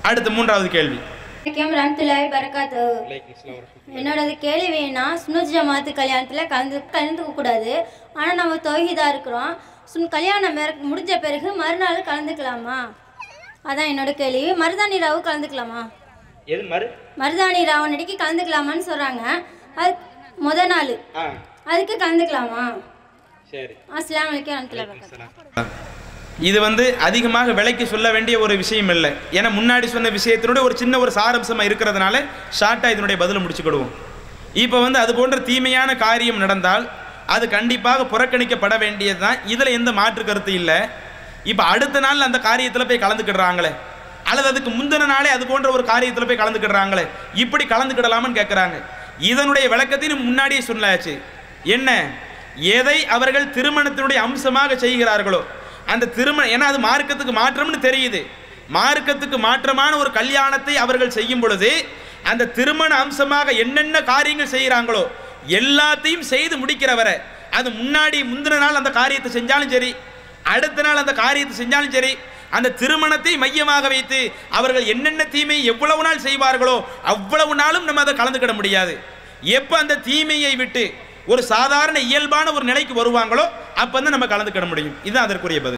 அடுத்து மூன்றாவது கேள்வி வணக்கம் ரம்துல்லாய் பரக்காத்து என்னோடது கேள்வினா சுனூத் ஜமாத்து கல்யாணத்தில் கலந்து கலந்துக்க கூடாது ஆனால் நம்ம தொகுதிதாக இருக்கிறோம் சுன் கல்யாணம் மேற முடிஞ்ச பிறகு மறுநாள் கலந்துக்கலாமா அதான் என்னோட கேள்வி மருதாணி ராவு கலந்துக்கலாமா எது மறு மருதாணி ராவு நடிக்க கலந்துக்கலாமான்னு சொல்கிறாங்க அது முத நாள் ஆ அதுக்கு கலந்துக்கலாமா சரி அஸ்லாம் வலைக்கம் ரம்துல்லா பரக்காத்து இது வந்து அதிகமாக விலைக்கு சொல்ல வேண்டிய ஒரு விஷயம் இல்லை ஏன்னா முன்னாடி சொன்ன விஷயத்தினுடைய ஒரு சின்ன ஒரு சாரம்சமாக இருக்கிறதுனால ஷார்ட்டாக இதனுடைய பதிலை முடிச்சுக்கிடுவோம் இப்போ வந்து அது போன்ற தீமையான காரியம் நடந்தால் அது கண்டிப்பாக புறக்கணிக்கப்பட வேண்டியது தான் இதில் எந்த மாற்று கருத்து இல்லை இப்போ அடுத்த நாள் அந்த காரியத்தில் போய் கலந்துக்கிடுறாங்களே அல்லது அதுக்கு முந்தின நாளே அது போன்ற ஒரு காரியத்தில் போய் கலந்துக்கிடுறாங்களே இப்படி கலந்துக்கிடலாமான்னு கேட்குறாங்க இதனுடைய விளக்கத்தையும் முன்னாடியே சொன்னாச்சு என்ன எதை அவர்கள் திருமணத்தினுடைய அம்சமாக செய்கிறார்களோ அந்த திருமணம் ஏன்னா அது மார்க்கத்துக்கு மாற்றம்னு தெரியுது மார்க்கத்துக்கு மாற்றமான ஒரு கல்யாணத்தை அவர்கள் செய்யும் பொழுது அந்த திருமண அம்சமாக என்னென்ன காரியங்கள் செய்கிறாங்களோ எல்லாத்தையும் செய்து முடிக்கிற வரை அது முன்னாடி முந்தின நாள் அந்த காரியத்தை செஞ்சாலும் சரி அடுத்த நாள் அந்த காரியத்தை செஞ்சாலும் சரி அந்த திருமணத்தை மையமாக வைத்து அவர்கள் என்னென்ன தீமை எவ்வளவு நாள் செய்வார்களோ அவ்வளவு நாளும் நம்ம அதை கலந்துக்கிட முடியாது எப்போ அந்த தீமையை விட்டு ஒரு சாதாரண இயல்பான ஒரு நிலைக்கு வருவாங்களோ அப்போ தான் நம்ம கலந்துக்கிட முடியும் இதுதான் அதற்குரிய பதில்